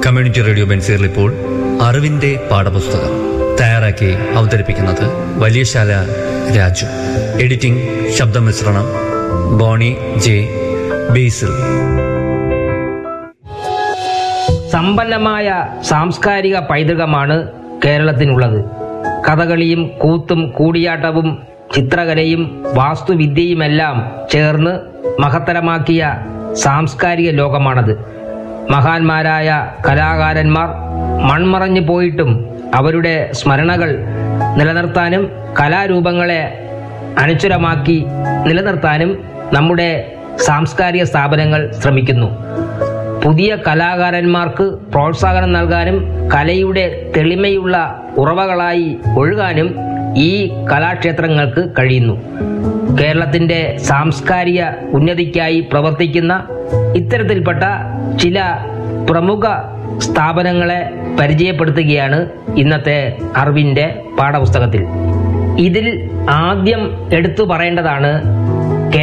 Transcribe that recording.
community radio ബെൻസീറിൽ ഇപ്പോൾ അറിവിന്റെ പാഠപുസ്തകം തയ്യാറാക്കി അവതരിപ്പിക്കുന്നത് വലിയശാല രാജു എഡിറ്റിംഗ് ശബ്ദമിശ്രണം ബോണി ജെ ബേസിൽ സമ്പന്നമായ സാംസ്കാരിക പൈതൃകമാണ് കേരളത്തിനുള്ളത് കഥകളിയും കൂത്തും കൂടിയാട്ടവും ചിത്രകലയും വാസ്തുവിദ്യയുമെല്ലാം ചേർന്ന് മഹത്തരമാക്കിയ സാംസ്കാരിക ലോകമാണത് മഹാന്മാരായ കലാകാരന്മാർ മൺമറഞ്ഞു പോയിട്ടും അവരുടെ സ്മരണകൾ നിലനിർത്താനും കലാരൂപങ്ങളെ അനശ്വരമാക്കി നിലനിർത്താനും നമ്മുടെ സാംസ്കാരിക സ്ഥാപനങ്ങൾ ശ്രമിക്കുന്നു പുതിയ കലാകാരന്മാർക്ക് പ്രോത്സാഹനം നൽകാനും കലയുടെ തെളിമയുള്ള ഉറവകളായി ഒഴുകാനും ഈ കലാക്ഷേത്രങ്ങൾക്ക് കഴിയുന്നു കേരളത്തിന്റെ സാംസ്കാരിക ഉന്നതിക്കായി പ്രവർത്തിക്കുന്ന ഇത്തരത്തിൽപ്പെട്ട ചില പ്രമുഖ സ്ഥാപനങ്ങളെ പരിചയപ്പെടുത്തുകയാണ് ഇന്നത്തെ അറിവിന്റെ പാഠപുസ്തകത്തിൽ ഇതിൽ ആദ്യം എടുത്തു പറയേണ്ടതാണ്